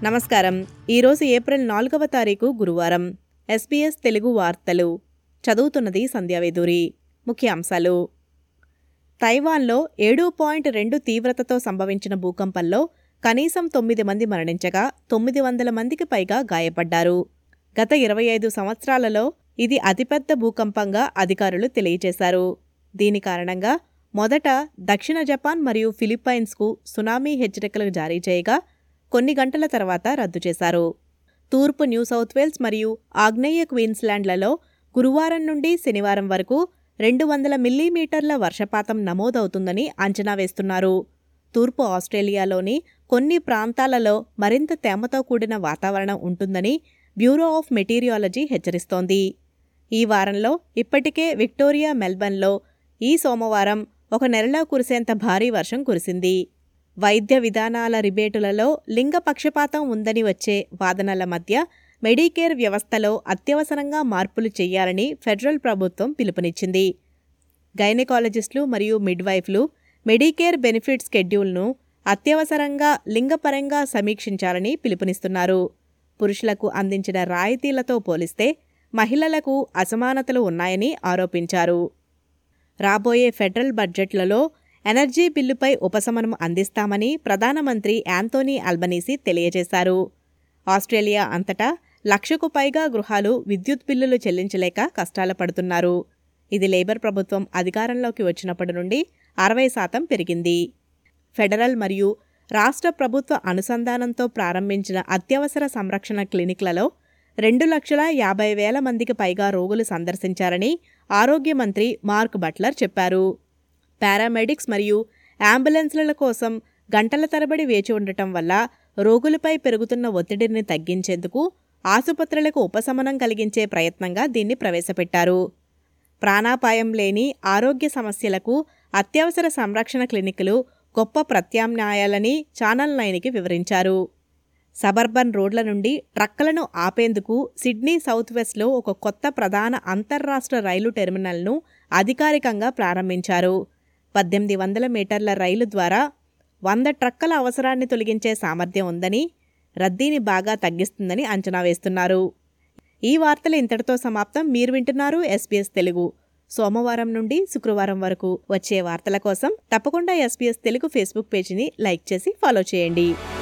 నమస్కారం ఈరోజు ఏప్రిల్ నాలుగవ తారీఖు గురువారం ఎస్బీఎస్ తెలుగు వార్తలు చదువుతున్నది సంధ్యావేదూరి ముఖ్యాంశాలు తైవాన్లో ఏడు పాయింట్ రెండు తీవ్రతతో సంభవించిన భూకంపంలో కనీసం తొమ్మిది మంది మరణించగా తొమ్మిది వందల మందికి పైగా గాయపడ్డారు గత ఇరవై ఐదు సంవత్సరాలలో ఇది అతిపెద్ద భూకంపంగా అధికారులు తెలియజేశారు దీని కారణంగా మొదట దక్షిణ జపాన్ మరియు ఫిలిప్పైన్స్కు సునామీ హెచ్చరికలు జారీ చేయగా కొన్ని గంటల తర్వాత రద్దు చేశారు తూర్పు న్యూ సౌత్ వేల్స్ మరియు ఆగ్నేయ క్వీన్స్లాండ్లలో గురువారం నుండి శనివారం వరకు రెండు వందల మిల్లీమీటర్ల వర్షపాతం నమోదవుతుందని అంచనా వేస్తున్నారు తూర్పు ఆస్ట్రేలియాలోని కొన్ని ప్రాంతాలలో మరింత తేమతో కూడిన వాతావరణం ఉంటుందని బ్యూరో ఆఫ్ మెటీరియాలజీ హెచ్చరిస్తోంది ఈ వారంలో ఇప్పటికే విక్టోరియా మెల్బర్న్లో ఈ సోమవారం ఒక నెలలో కురిసేంత భారీ వర్షం కురిసింది వైద్య విధానాల రిబేటులలో లింగ పక్షపాతం ఉందని వచ్చే వాదనల మధ్య మెడికేర్ వ్యవస్థలో అత్యవసరంగా మార్పులు చేయాలని ఫెడరల్ ప్రభుత్వం పిలుపునిచ్చింది గైనకాలజిస్టులు మరియు మిడ్వైఫ్లు మెడికేర్ బెనిఫిట్ స్కెడ్యూల్ను అత్యవసరంగా లింగపరంగా సమీక్షించాలని పిలుపునిస్తున్నారు పురుషులకు అందించిన రాయితీలతో పోలిస్తే మహిళలకు అసమానతలు ఉన్నాయని ఆరోపించారు రాబోయే ఫెడరల్ బడ్జెట్లలో ఎనర్జీ బిల్లుపై ఉపశమనం అందిస్తామని ప్రధానమంత్రి యాంతోనీ అల్బనీసీ తెలియజేశారు ఆస్ట్రేలియా అంతటా లక్షకు పైగా గృహాలు విద్యుత్ బిల్లులు చెల్లించలేక కష్టాలు పడుతున్నారు ఇది లేబర్ ప్రభుత్వం అధికారంలోకి వచ్చినప్పటి నుండి అరవై శాతం పెరిగింది ఫెడరల్ మరియు రాష్ట్ర ప్రభుత్వ అనుసంధానంతో ప్రారంభించిన అత్యవసర సంరక్షణ క్లినిక్లలో రెండు లక్షల యాభై వేల మందికి పైగా రోగులు సందర్శించారని ఆరోగ్య మంత్రి మార్క్ బట్లర్ చెప్పారు పారామెడిక్స్ మరియు అంబులెన్స్ల కోసం గంటల తరబడి వేచి ఉండటం వల్ల రోగులపై పెరుగుతున్న ఒత్తిడిని తగ్గించేందుకు ఆసుపత్రులకు ఉపశమనం కలిగించే ప్రయత్నంగా దీన్ని ప్రవేశపెట్టారు ప్రాణాపాయం లేని ఆరోగ్య సమస్యలకు అత్యవసర సంరక్షణ క్లినిక్లు గొప్ప ప్రత్యామ్నాయాలని ఛానల్ నైన్కి వివరించారు సబర్బన్ రోడ్ల నుండి ట్రక్కులను ఆపేందుకు సిడ్నీ సౌత్ వెస్ట్లో ఒక కొత్త ప్రధాన అంతర్రాష్ట్ర రైలు టెర్మినల్ను అధికారికంగా ప్రారంభించారు పద్దెనిమిది వందల మీటర్ల రైలు ద్వారా వంద ట్రక్కల అవసరాన్ని తొలగించే సామర్థ్యం ఉందని రద్దీని బాగా తగ్గిస్తుందని అంచనా వేస్తున్నారు ఈ వార్తలు ఇంతటితో సమాప్తం మీరు వింటున్నారు ఎస్బీఎస్ తెలుగు సోమవారం నుండి శుక్రవారం వరకు వచ్చే వార్తల కోసం తప్పకుండా ఎస్బీఎస్ తెలుగు ఫేస్బుక్ పేజీని లైక్ చేసి ఫాలో చేయండి